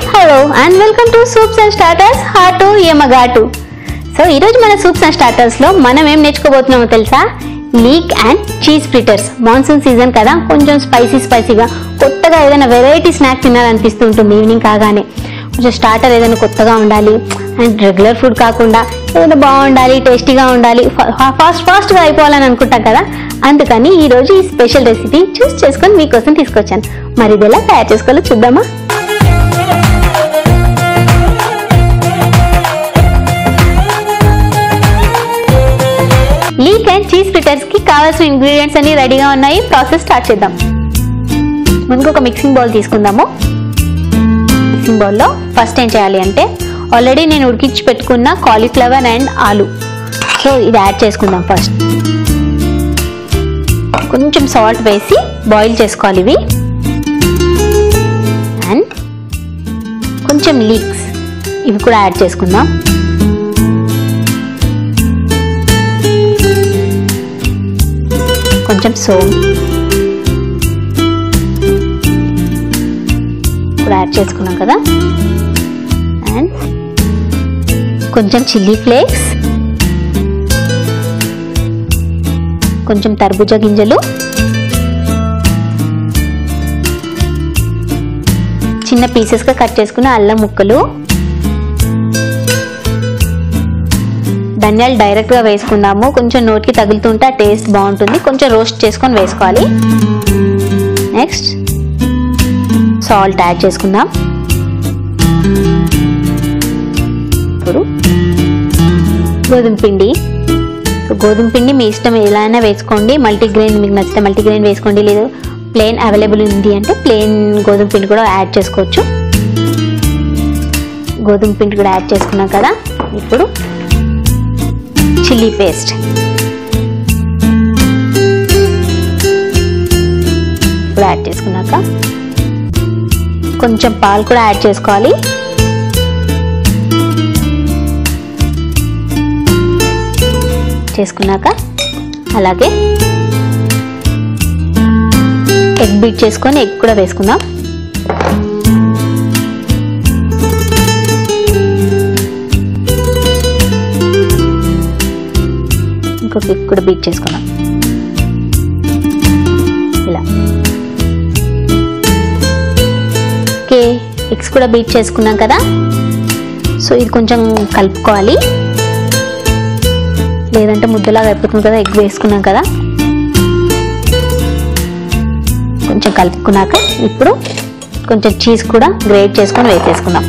hello and welcome to soups and starters హాటు యమగాటు so ఈరోజు మన సూప్స్ అండ్ స్టార్టర్స్లో మనం ఏం నేర్చుకోబోతున్నామో తెలుసా leek and cheese fritters monsoon season కదా కొంచెం స్పైసీ స్పైసీగా కొత్తగా ఏదైనా వెరైటీ స్నాక్ తినాలనిపిస్తూ ఉంటుంది ఈవినింగ్ కాగానే కొంచెం స్టార్టర్ ఏదైనా కొత్తగా ఉండాలి అండ్ రెగ్యులర్ ఫుడ్ కాకుండా ఏదైనా బాగుండాలి టేస్టీగా ఉండాలి ఫాస్ట్ ఫాస్ట్గా అయిపోవాలని అనుకుంటాం కదా అందుకని ఈరోజు ఈ స్పెషల్ రెసిపీ చూస్ చేసుకొని మీకోసం తీసుకొచ్చాను మరి ఇది ఎలా తయారు చేసుకోవాలో చూద్దామా లీక్ అండ్ చీజ్ ఫ్రిటర్స్ కి కావాల్సిన ఇంగ్రీడియంట్స్ అన్ని రెడీగా ఉన్నాయి ప్రాసెస్ స్టార్ట్ చేద్దాం ముందుకు ఒక మిక్సింగ్ బౌల్ తీసుకుందాము మిక్సింగ్ బౌల్లో ఫస్ట్ ఏం చేయాలి అంటే ఆల్రెడీ నేను ఉడికించి పెట్టుకున్న కాలీఫ్లవర్ అండ్ ఆలు సో ఇది యాడ్ చేసుకుందాం ఫస్ట్ కొంచెం సాల్ట్ వేసి బాయిల్ చేసుకోవాలి ఇవి అండ్ కొంచెం లీక్స్ ఇవి కూడా యాడ్ చేసుకుందాం కొంచెం సోమ్ ఇప్పుడు యాడ్ చేసుకున్నాం కదా అండ్ కొంచెం చిల్లీ ఫ్లేక్స్ కొంచెం తర్బూజా గింజలు చిన్న పీసెస్గా కట్ చేసుకున్న అల్లం ముక్కలు ధనియాలు డైరెక్ట్గా వేసుకుందాము కొంచెం నోటికి తగులుతుంటే ఆ టేస్ట్ బాగుంటుంది కొంచెం రోస్ట్ చేసుకొని వేసుకోవాలి నెక్స్ట్ సాల్ట్ యాడ్ చేసుకుందాం ఇప్పుడు గోధుమ పిండి గోధుమ పిండి మీ ఇష్టం ఎలా అయినా వేసుకోండి మల్టీగ్రెయిన్ మీకు నచ్చితే మల్టీగ్రెయిన్ వేసుకోండి లేదు ప్లెయిన్ అవైలబుల్ ఉంది అంటే ప్లెయిన్ గోధుమ పిండి కూడా యాడ్ చేసుకోవచ్చు గోధుమ పిండి కూడా యాడ్ చేసుకున్నాం కదా ఇప్పుడు చిల్లీ పేస్ట్ ఇప్పుడు యాడ్ చేసుకున్నాక కొంచెం పాలు కూడా యాడ్ చేసుకోవాలి చేసుకున్నాక అలాగే ఎగ్ బీట్ చేసుకొని ఎగ్ కూడా వేసుకుందాం ఇంకొక ఎగ్ కూడా బీట్ చేసుకుందాం ఇలా ఓకే ఎగ్స్ కూడా బీట్ చేసుకున్నాం కదా సో ఇది కొంచెం కలుపుకోవాలి లేదంటే ముద్దలాగా అయిపోతుంది కదా ఎగ్ వేసుకున్నాం కదా కొంచెం కలుపుకున్నాక ఇప్పుడు కొంచెం చీజ్ కూడా గ్రేట్ చేసుకొని వేసేసుకుందాం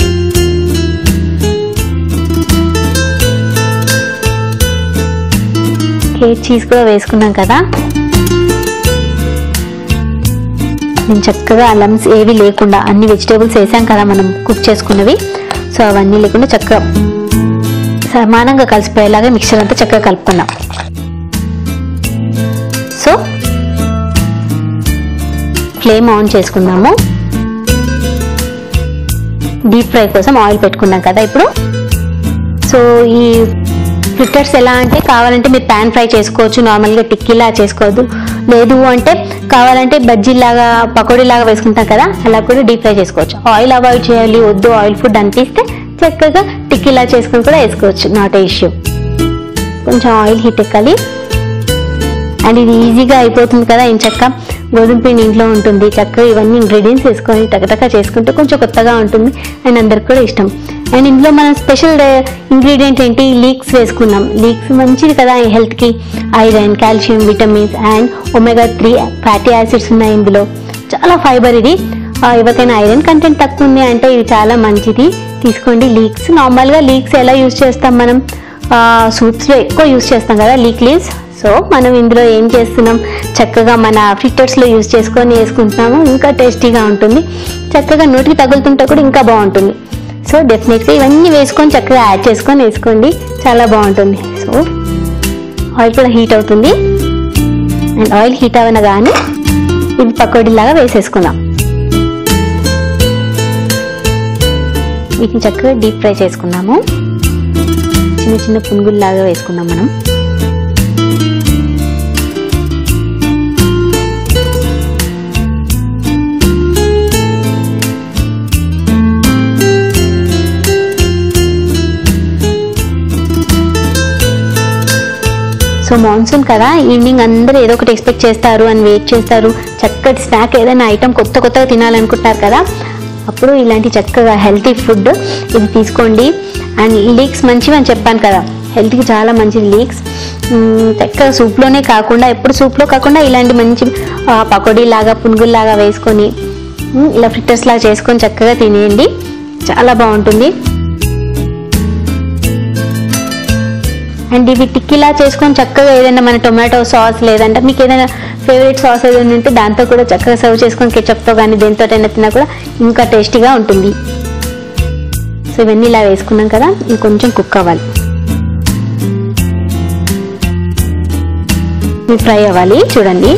ఓకే చీజ్ కూడా వేసుకున్నాం కదా నేను చక్కగా లమ్స్ ఏవి లేకుండా అన్ని వెజిటేబుల్స్ వేసాం కదా మనం కుక్ చేసుకున్నవి సో అవన్నీ లేకుండా చక్కగా సమానంగా కలిసిపోయేలాగా మిక్చర్ అంతా చక్కగా కలుపుకున్నాం సో ఫ్లేమ్ ఆన్ చేసుకుందాము డీప్ ఫ్రై కోసం ఆయిల్ పెట్టుకున్నాం కదా ఇప్పుడు సో ఈ ఫ్రిట్టర్స్ ఎలా అంటే కావాలంటే మీరు ప్యాన్ ఫ్రై చేసుకోవచ్చు నార్మల్గా టిక్కీలా చేసుకోవద్దు లేదు అంటే కావాలంటే బజ్జీలాగా పకోడీలాగా వేసుకుంటాం కదా అలా కూడా డీప్ ఫ్రై చేసుకోవచ్చు ఆయిల్ అవాయిడ్ చేయాలి వద్దు ఆయిల్ ఫుడ్ అనిపిస్తే చక్కగా టిక్కీలా చేసుకొని కూడా వేసుకోవచ్చు నాట్ ఏ ఇష్యూ కొంచెం ఆయిల్ హీట్ ఎక్కాలి అండ్ ఇది ఈజీగా అయిపోతుంది కదా ఏం చక్క గోధుమ పిండి ఇంట్లో ఉంటుంది చక్కగా ఇవన్నీ ఇంగ్రీడియంట్స్ వేసుకొని టకటక చేసుకుంటే కొంచెం కొత్తగా ఉంటుంది అండ్ అందరికి కూడా ఇష్టం అండ్ ఇందులో మనం స్పెషల్ ఇంగ్రీడియంట్ ఏంటి లీక్స్ వేసుకున్నాం లీక్స్ మంచిది కదా హెల్త్కి iron calcium vitamins and omega three fatty acids ఉన్నాయి ఇందులో చాలా ఫైబర్ ఇది ఆ, ఎవరికైనా ఐరన్ కంటెంట్ తక్కువ ఉంది అంటే ఇది చాలా మంచిది తీసుకోండి లీక్స్ నార్మల్గా లీక్స్ ఎలా యూజ్ చేస్తాం మనం సూప్స్లో ఎక్కువ యూజ్ చేస్తాం కదా లీక్ లీవ్స్ సో మనం ఇందులో ఏం చేస్తున్నాం చక్కగా మన ఫ్రిట్టర్స్లో యూజ్ చేసుకొని వేసుకుంటున్నాము ఇంకా టేస్టీగా ఉంటుంది చక్కగా నోటికి తగులుతుంటే కూడా ఇంకా బాగుంటుంది సో డెఫినెట్గా ఇవన్నీ వేసుకొని చక్కగా యాడ్ చేసుకొని వేసుకోండి చాలా బాగుంటుంది సో ఆయిల్ కూడా హీట్ అవుతుంది అండ్ ఆయిల్ హీట్ అవనగానే ఇది పకోడీలాగా వేసేసుకుందాం వీటిని చక్కగా డీప్ ఫ్రై చేసుకుందాము చిన్న చిన్న పునుగుల్లాగా వేసుకుందాం మనం ఇప్పుడు మాన్సూన్ కదా ఈవినింగ్ అందరూ ఏదో ఒకటి ఎక్స్పెక్ట్ చేస్తారు అని వెయిట్ చేస్తారు చక్కటి స్నాక్ ఏదైనా ఐటమ్ కొత్త కొత్తగా తినాలనుకుంటారు కదా అప్పుడు ఇలాంటి చక్కగా హెల్తీ ఫుడ్ ఇది తీసుకోండి అండ్ లీక్స్ మంచివి అని చెప్పాను కదా హెల్త్కి చాలా మంచిది లీక్స్ చక్కగా సూప్లోనే కాకుండా ఎప్పుడు సూప్లో కాకుండా ఇలాంటి మంచి ఆ, పకోడీ లాగా పునుగుల్లాగా వేసుకొని మ్, ఇలా ఫ్రిట్టర్స్ లాగా చేసుకొని చక్కగా తినేయండి చాలా బాగుంటుంది అండ్ ఇవి టిక్కిలా చేసుకొని చక్కగా ఏదైనా మన టొమాటో సాస్ లేదంటే మీకు ఏదైనా ఫేవరెట్ సాస్ ఏదైనా ఉంటే దాంతో కూడా చక్కగా సర్వ్ చేసుకొని కెచప్తో కానీ దేనితోటైనా తిన్నా కూడా ఇంకా టేస్టీగా ఉంటుంది సో ఇవన్నీ ఇలా వేసుకున్నాం కదా ఇవి కొంచెం కుక్ అవ్వాలి ఇవి ఫ్రై అవ్వాలి చూడండి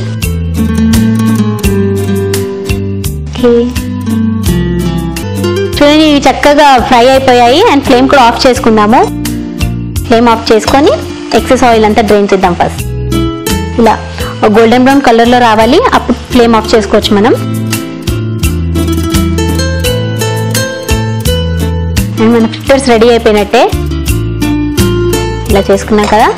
ఓకే చూడండి ఇవి చక్కగా ఫ్రై అయిపోయాయి అండ్ ఫ్లేమ్ కూడా ఆఫ్ చేసుకుందాము ఫ్లేమ్ ఆఫ్ చేసుకొని ఎక్సెస్ ఆయిల్ అంతా డ్రైన్ చేద్దాం ఫస్ట్ ఇలా గోల్డెన్ బ్రౌన్ కలర్లో రావాలి అప్పుడు ఫ్లేమ్ ఆఫ్ చేసుకోవచ్చు మనం అండ్ మన ఫ్రిట్టర్స్ రెడీ అయిపోయినట్టే ఇలా చేసుకున్నాం కదా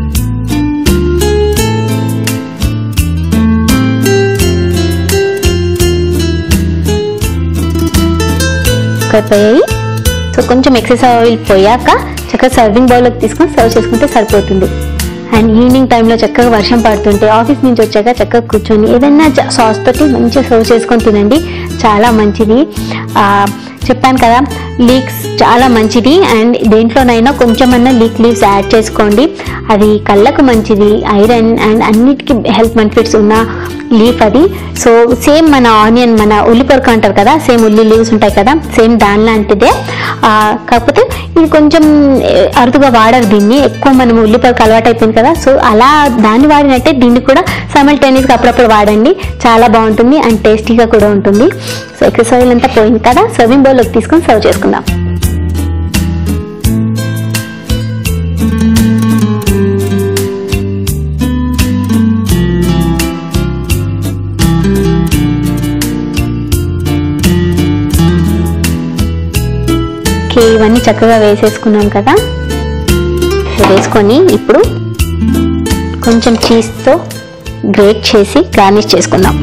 అయిపోయాయి సో కొంచెం ఎక్సెస్ ఆయిల్ పోయాక చక్కగా సర్వింగ్ బౌల్లోకి తీసుకొని సర్వ్ చేసుకుంటే సరిపోతుంది అండ్ ఈవినింగ్ టైంలో చక్కగా వర్షం పడుతుంటే ఆఫీస్ నుంచి వచ్చాక చక్కగా కూర్చొని ఏదైనా సాస్ తోటి మంచిగా సర్వ్ చేసుకొని తినండి చాలా మంచిది ఆ, చెప్పాను కదా లీక్స్ చాలా మంచిది అండ్ దేంట్లోనైనా కొంచెమన్నా లీక్ లీవ్స్ యాడ్ చేసుకోండి అది కళ్ళకు మంచిది ఐరన్ అండ్ అన్నిటికీ హెల్త్ బెనిఫిట్స్ ఉన్న లీఫ్ అది సో సేమ్ మన ఆనియన్ మన ఉల్లి పొరక అంటారు కదా సేమ్ ఉల్లి లీవ్స్ ఉంటాయి కదా సేమ్ దాని లాంటిదే ఆ, కాకపోతే ఇది కొంచెం ఏ, అరుదుగా వాడరు దీన్ని ఎక్కువ మనం ఉల్లి పొరక అలవాటు అయిపోయింది కదా సో అలా దాన్ని వాడినట్టే దీన్ని కూడా సైమల్టేనియస్గా అప్పుడప్పుడు వాడండి చాలా బాగుంటుంది అండ్ టేస్టీగా కూడా ఉంటుంది సో ఎక్సెస్ ఆయిల్ అంతా పోయింది కదా సర్వింగ్ బౌల్లోకి తీసుకొని సర్వ్ చేసుకుందాం ఓకే ఇవన్నీ చక్కగా వేసేసుకున్నాం కదా సో వేసుకొని ఇప్పుడు కొంచెం చీజ్తో గ్రేట్ చేసి గార్నిష్ చేసుకుందాం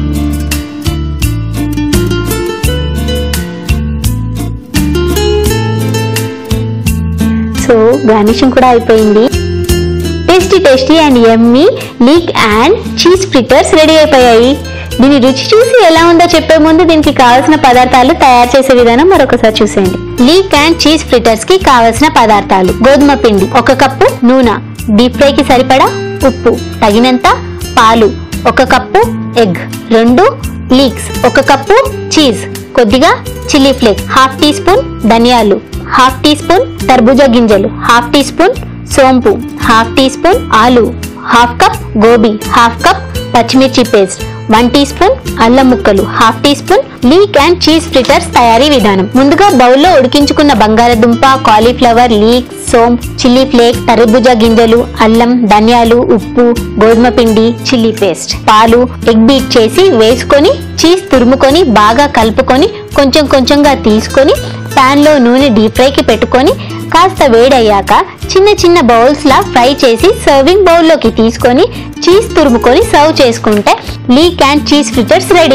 సో గార్నిషింగ్ కూడా అయిపోయింది tasty tasty and yummy leek and cheese fritters ready అయిపోయాయి దీని రుచి చూసి ఎలా ఉందో చెప్పే ముందు దీనికి కావాల్సిన పదార్థాలు తయారు చేసే విధానం మరొకసారి చూసేయండి లీక్ అండ్ చీజ్ ఫ్రిటర్స్ కి కావలసిన పదార్థాలు గోధుమ పిండి ఒక కప్పు నూనె డీప్ ఫ్రై కి సరిపడా ఉప్పు తగినంత పాలు ఒక కప్పు ఎగ్ రెండు లీక్స్ ఒక కప్పు చీజ్ కొద్దిగా chilli flakes half teaspoon ధనియాలు హాఫ్ టీ స్పూన్ తర్బూజా గింజలు హాఫ్ టీ స్పూన్ సోంపు హాఫ్ టీ స్పూన్ ఆలు హాఫ్ కప్ గోబీ హాఫ్ కప్ పచ్చిమిర్చి పేస్ట్ వన్ టీ స్పూన్ అల్లం ముక్కలు half teaspoon leek and cheese fritters తయారీ విధానం ముందుగా బౌల్లో ఉడికించుకున్న బంగాళదుంప కాలీఫ్లవర్ లీక్ సోంప్ చిల్లీ ఫ్లేక్ తర్బూజా గింజలు అల్లం ధనియాలు ఉప్పు గోధుమ పిండి చిల్లీ పేస్ట్ పాలు ఎగ్ బీట్ చేసి వేసుకొని చీజ్ తురుముకొని బాగా కలుపుకొని కొంచెం కొంచెంగా తీసుకొని పాన్ లో నూనె డీప్ ఫ్రైకి పెట్టుకొని కాస్త వేడయ్యాక చిన్న చిన్న బౌల్స్ లా ఫ్రై చేసి సర్వింగ్ బౌల్లోకి తీసుకొని చీజ్ తురుముకొని సర్వ్ చేసుకుంటే leek and cheese fritters ready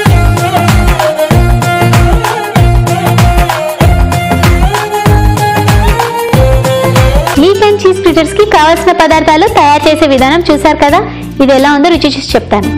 leek and cheese fritters కి కావాల్సిన పదార్థాలు తయారు చేసే విధానం చూసారు కదా ఇది ఎలా ఉందో రుచి చూసి చెప్తాను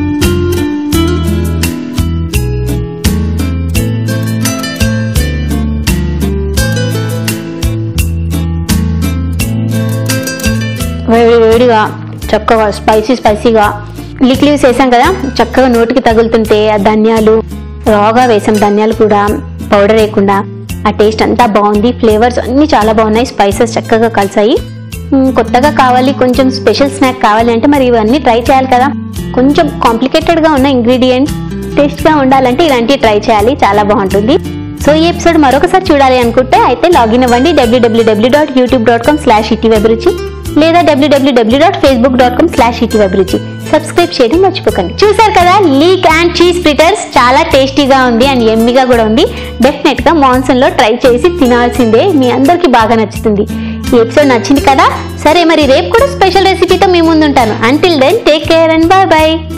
వేడి వేడిగా చక్కగా స్పైసీ స్పైసీగా లిక్ లీవ్స్ వేసాం కదా చక్కగా నోటికి తగులుతుంటే ఆ ధనియాలు రాగా వేసాం ధనియాలు కూడా పౌడర్ వేయకుండా ఆ టేస్ట్ అంతా బాగుంది ఫ్లేవర్స్ అన్ని చాలా బాగున్నాయి స్పైసెస్ చక్కగా కలిసాయి మ్, కొత్తగా కావాలి కొంచెం స్పెషల్ స్నాక్ కావాలి అంటే మరి ఇవన్నీ ట్రై చేయాలి కదా కొంచెం కాంప్లికేటెడ్గా ఉన్న ఇంగ్రీడియంట్స్ టేస్ట్గా ఉండాలంటే ఇలాంటివి ట్రై చేయాలి చాలా బాగుంటుంది సో ఈ ఎపిసోడ్ మరొకసారి చూడాలి అనుకుంటే అయితే లాగిన్ అవ్వండి W W W dot YouTube dot com slash ఇటీ రుచి లేదా W W W dot Facebook dot com slash ఇటీ రుచి సబ్స్క్రైబ్ చేయడం మర్చిపోకండి చూసారు కదా లీక్ అండ్ చీజ్ ఫ్రిటర్స్ చాలా టేస్టీగా ఉంది అండ్ ఎమ్మిగా కూడా ఉంది డెఫినెట్ గా మాన్సూన్ లో ట్రై చేసి తినాల్సిందే మీ అందరికీ బాగా నచ్చుతుంది ఈ ఎపిసోడ్ నచ్చింది కదా సరే మరి రేపు కూడా స్పెషల్ రెసిపీతో మీ ముందుంటాను until then take care and bye bye